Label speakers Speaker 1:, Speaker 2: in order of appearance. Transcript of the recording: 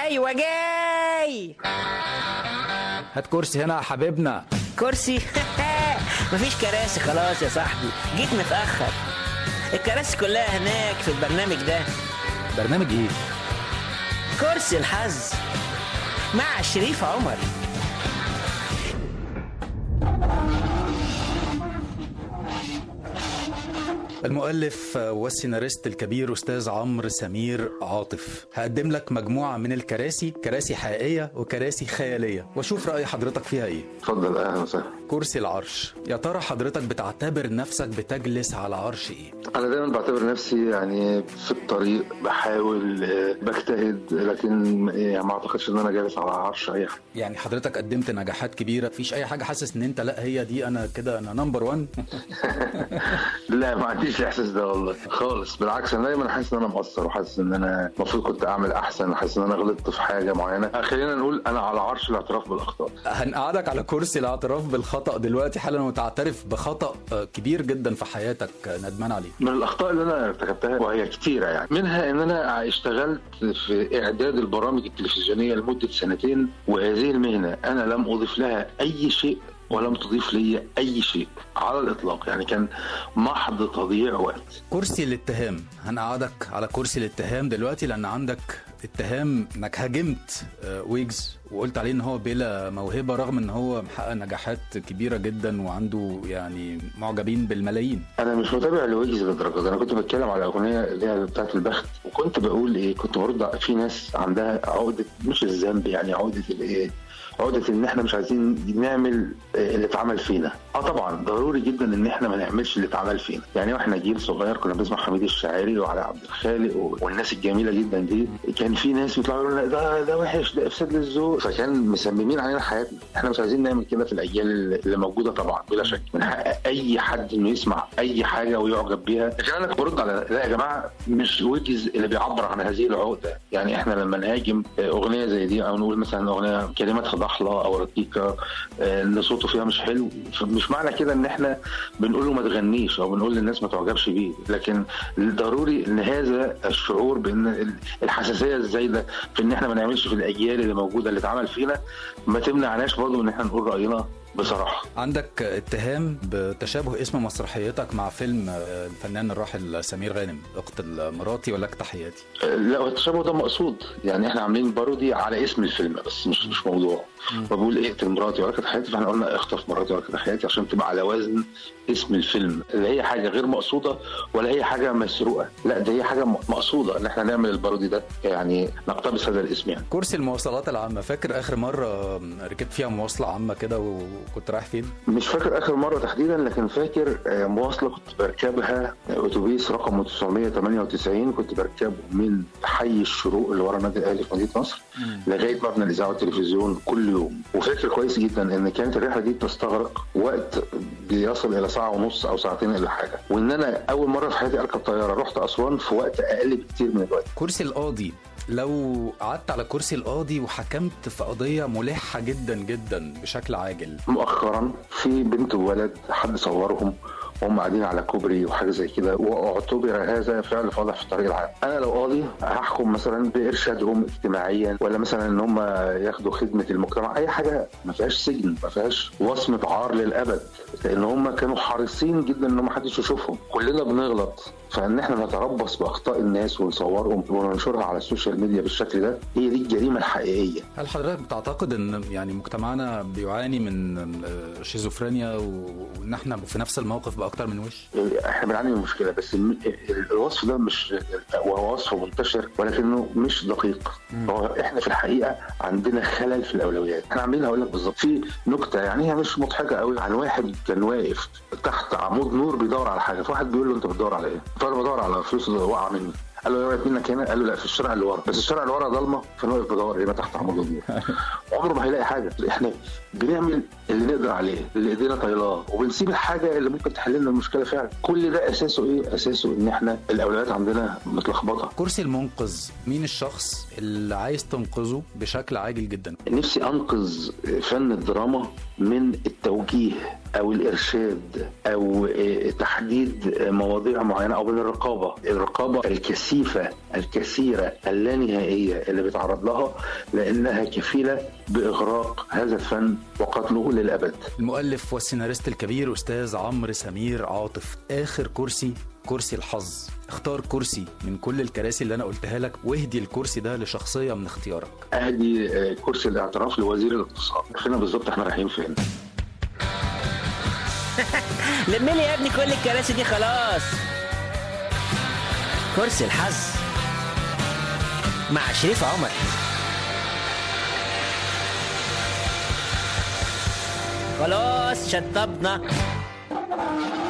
Speaker 1: ايوه جاي
Speaker 2: هات كرسي هنا يا حبيبنا
Speaker 1: كرسي مفيش كراسي خلاص يا صاحبي جيت متاخر الكراسي كلها هناك في البرنامج ده
Speaker 2: برنامج ايه
Speaker 1: كرسي الحظ مع شريف عمر
Speaker 2: المؤلف والسيناريست الكبير استاذ عمرو سمير عاطف هقدم لك مجموعه من الكراسي كراسي حقيقيه وكراسي خياليه واشوف راي حضرتك فيها ايه
Speaker 3: اتفضل اهلا وسهلا
Speaker 2: كرسي العرش يا ترى حضرتك بتعتبر نفسك بتجلس على عرش ايه
Speaker 3: انا دايما بعتبر نفسي يعني في الطريق بحاول آه، بجتهد لكن يعني ما اعتقدش ان انا جالس على عرش اي حاجه
Speaker 2: يعني حضرتك قدمت نجاحات كبيره مفيش اي حاجه حاسس ان انت لا هي دي انا كده انا نمبر 1
Speaker 3: لا ما عنديش الاحساس ده والله خالص بالعكس انا دايما حاسس ان انا مقصر وحاسس ان انا المفروض كنت اعمل احسن وحاسس ان انا غلطت في حاجه معينه خلينا نقول انا على عرش الاعتراف بالاخطاء
Speaker 2: هنقعدك على كرسي الاعتراف بالخطا دلوقتي حالا وتعترف بخطا آه، كبير جدا في حياتك آه، ندمان عليه
Speaker 3: من الاخطاء اللي انا ارتكبتها وهي كتيره يعني منها ان انا اشتغلت في اعداد البرامج التلفزيونيه لمده سنتين وهذه المهنه انا لم اضيف لها اي شيء ولم تضيف لي اي شيء على الاطلاق يعني كان محض تضييع وقت
Speaker 2: كرسي الاتهام هنقعدك على كرسي الاتهام دلوقتي لان عندك اتهام انك هاجمت آه، ويجز وقلت عليه ان هو بلا موهبه رغم ان هو محقق نجاحات كبيره جدا وعنده يعني معجبين بالملايين
Speaker 3: انا مش متابع لويجز للدرجه دي انا كنت بتكلم على اغنيه اللي هي بتاعت البخت وكنت بقول ايه كنت برد على- في ناس عندها عقده مش الذنب يعني عقده الايه عقده ان احنا مش عايزين نعمل آه، اللي اتعمل فينا اه طبعا ضروري جدا ان احنا ما نعملش اللي اتعمل فينا يعني واحنا جيل صغير كنا بنسمع حميد الشاعري وعلى عبد الخالق و- والناس الجميله جدا دي كان في ناس بيطلعوا يقولوا لنا ده ده وحش ده افساد للذوق فكان مسممين علينا حياتنا احنا مش عايزين نعمل كده في الاجيال اللي- اللي موجوده طبعا بلا شك من حق اي حد انه يسمع اي حاجه ويعجب بيها لكن انا كنت برد على لا يا جماعه مش ويجز اللي بيعبر عن هذه العقده يعني احنا لما نهاجم اغنيه زي دي او نقول مثلا اغنيه كلماتها ضحله او رقيقه آه، ان صوته فيها مش حلو مش معنى كده ان احنا بنقول له ما تغنيش او بنقول للناس ما تعجبش بيه لكن ضروري ان هذا الشعور بان الحساسيه الزايده في ان احنا ما نعملش في الاجيال اللي موجوده اللي اتعمل فينا ما تمنعناش برضه ان احنا نقول راينا بصراحه
Speaker 2: عندك اتهام بتشابه اسم مسرحيتك مع فيلم آه، الفنان الراحل سمير غانم اقتل مراتي ولك تحياتي
Speaker 3: لا هو التشابه ده مقصود يعني احنا عاملين بارودي على اسم الفيلم بس مش مش موضوع فبقول ايه اقتل مراتي ولك حياتي فاحنا قلنا اخطف مراتي ولك حياتي عشان تبقى على وزن اسم الفيلم لا هي حاجه غير مقصوده ولا هي حاجه مسروقه لا ده هي حاجه م- مقصوده ان احنا نعمل البارودي ده يعني نقتبس هذا الاسم يعني
Speaker 2: كرسي المواصلات العامه فاكر اخر مره ركبت فيها مواصله عامه كده وكنت رايح فين
Speaker 3: مش فاكر اخر مره تحديدا لكن فاكر آه، مواصله كنت بركبها آه، اتوبيس رقم 998 كنت بركبه من حي الشروق اللي ورا النادي الاهلي في مدينه نصر لغايه مبنى الاذاعه والتلفزيون كل يوم وفاكر كويس جدا ان كانت الرحله دي بتستغرق وقت بيصل الى ساعه ونص او ساعتين الا حاجه وان انا اول مره في حياتي اركب طياره رحت اسوان في وقت اقل بكتير من الوقت
Speaker 2: كرسي القاضي لو قعدت على كرسي القاضي وحكمت في قضيه ملحه جدا جدا بشكل عاجل
Speaker 3: مؤخرا في بنت وولد حد صورهم وهم قاعدين على كوبري وحاجه زي كده واعتبر هذا فعل فاضح في الطريق العام. انا لو قاضي هحكم مثلا بارشادهم اجتماعيا ولا مثلا ان هم ياخدوا خدمه المجتمع اي حاجه ما فيهاش سجن ما فيهاش وصمه عار للابد لان هم كانوا حريصين جدا ان ما حدش يشوفهم. كلنا بنغلط فان احنا نتربص باخطاء الناس ونصورهم وننشرها على السوشيال ميديا بالشكل ده هي دي الجريمه الحقيقيه.
Speaker 2: هل حضرتك بتعتقد ان يعني مجتمعنا بيعاني من آه، شيزوفرينيا و- وان احنا في نفس الموقف باكتر من وش؟
Speaker 3: احنا بنعاني من مشكله بس الم- الوصف ده مش وهو وصف منتشر ولكنه مش دقيق هو احنا في الحقيقه عندنا خلل في الاولويات احنا عاملين هقول لك بالظبط في نكته يعني هي مش مضحكه قوي عن واحد كان واقف تحت عمود نور بيدور على حاجه فواحد بيقول له انت بتدور على ايه؟ فانا بدور على فلوس اللي واقعه مني قال له وقعت منك هنا قال له لا في الشارع اللي ورا بس الشارع اللي ورا ضلمه فانا واقف بدور هنا تحت عمود النور عمره ما هيلاقي حاجه احنا بنعمل اللي نقدر عليه اللي ايدينا طايلاه وبنسيب الحاجه اللي ممكن تحل لنا المشكله فعلا كل ده اساسه ايه اساسه ان احنا الاولويات عندنا متلخبطه
Speaker 2: كرسي المنقذ مين الشخص اللي عايز تنقذه بشكل عاجل جدا؟
Speaker 3: نفسي انقذ فن الدراما من التوجيه او الارشاد او آه، تحديد آه، مواضيع معينه او من الرقابه الرقابه الكثيفه الكثيره اللانهائيه اللي بيتعرض لها لانها كفيله باغراق هذا الفن وقتله للابد
Speaker 2: المؤلف والسيناريست الكبير استاذ عمرو سمير عاطف اخر كرسي كرسي الحظ اختار كرسي من كل الكراسي اللي انا قلتها لك واهدي الكرسي ده لشخصيه من اختيارك
Speaker 3: اهدي آه، كرسي الاعتراف لوزير الاقتصاد فين بالظبط احنا رايحين فين
Speaker 1: لم لي يا ابني كل الكراسي دي خلاص كرسي الحظ مع شريف عمر خلاص شطبنا